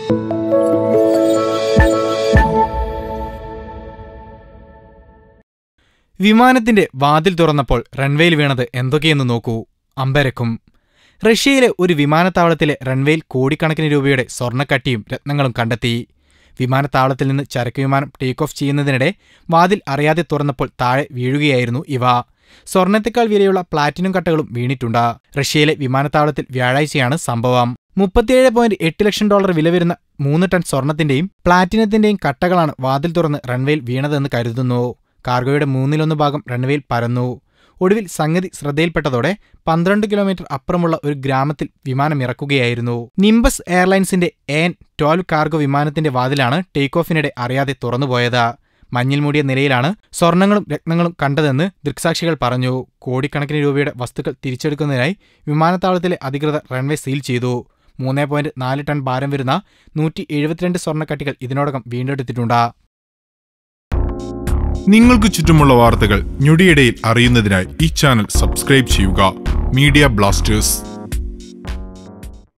വിമാനത്തിന്റെ വാതിൽ തുറന്നപ്പോൾ റൺവേയിൽ വീണത് എന്തൊക്കെയെന്ന് നോക്കൂ അമ്പരക്കും റഷ്യയിലെ ഒരു വിമാനത്താവളത്തിലെ റൺവേയിൽ കോടിക്കണക്കിന് രൂപയുടെ സ്വർണ്ണക്കട്ടിയും രത്നങ്ങളും കണ്ടെത്തി വിമാനത്താവളത്തിൽ നിന്ന് ചരക്ക് വിമാനം ടേക്ക് ഓഫ് ചെയ്യുന്നതിനിടെ വാതിൽ അറിയാതെ തുറന്നപ്പോൾ താഴെ വീഴുകയായിരുന്നു ഇവ സ്വർണത്തെക്കാൾ വിലയുള്ള പ്ലാറ്റിനം കട്ടകളും വീണിട്ടുണ്ട് റഷ്യയിലെ വിമാനത്താവളത്തിൽ വ്യാഴാഴ്ചയാണ് സംഭവം മുപ്പത്തിയേഴ് പോയിന്റ് എട്ട് ലക്ഷം ഡോളർ വില വരുന്ന മൂന്ന് ടൺ സ്വർണത്തിന്റെയും പ്ലാറ്റിനത്തിന്റെയും കട്ടകളാണ് വാതിൽ തുറന്ന് റൺവേയിൽ വീണതെന്ന് കരുതുന്നു കാർഗോയുടെ മൂന്നിലൊന്ന് ഭാഗം റൺവേയിൽ പരന്നു ഒടുവിൽ സംഗതി ശ്രദ്ധയിൽപ്പെട്ടതോടെ പന്ത്രണ്ട് കിലോമീറ്റർ അപ്പുറമുള്ള ഒരു ഗ്രാമത്തിൽ വിമാനം ഇറക്കുകയായിരുന്നു നിംബസ് എയർലൈൻസിന്റെ എൻ ട്വൽവ് കാർഗോ വിമാനത്തിന്റെ വാതിലാണ് ടേക്ക് ഓഫിനിടെ അറിയാതെ തുറന്നുപോയത് മഞ്ഞിൽ മൂടിയ നിലയിലാണ് സ്വർണങ്ങളും രത്നങ്ങളും കണ്ടതെന്ന് ദൃക്സാക്ഷികൾ പറഞ്ഞു കോടിക്കണക്കിന് രൂപയുടെ വസ്തുക്കൾ തിരിച്ചെടുക്കുന്നതിനായി വിമാനത്താവളത്തിലെ അധികൃതർ റൺവേ സീൽ ചെയ്തു മൂന്ന് പോയിന്റ് നാല് ടൺ ഭാരം വരുന്ന നൂറ്റി എഴുപത്തിരണ്ട് സ്വർണ്ണക്കട്ടികൾ ഇതിനോടകം വീണ്ടെടുത്തിട്ടുണ്ട് നിങ്ങൾക്ക് ചുറ്റുമുള്ള വാർത്തകൾ ഞൊടിയിടയിൽ അറിയുന്നതിനായി ഈ ചാനൽ സബ്സ്ക്രൈബ് ചെയ്യുക മീഡിയ ബ്ലാസ്റ്റേഴ്സ്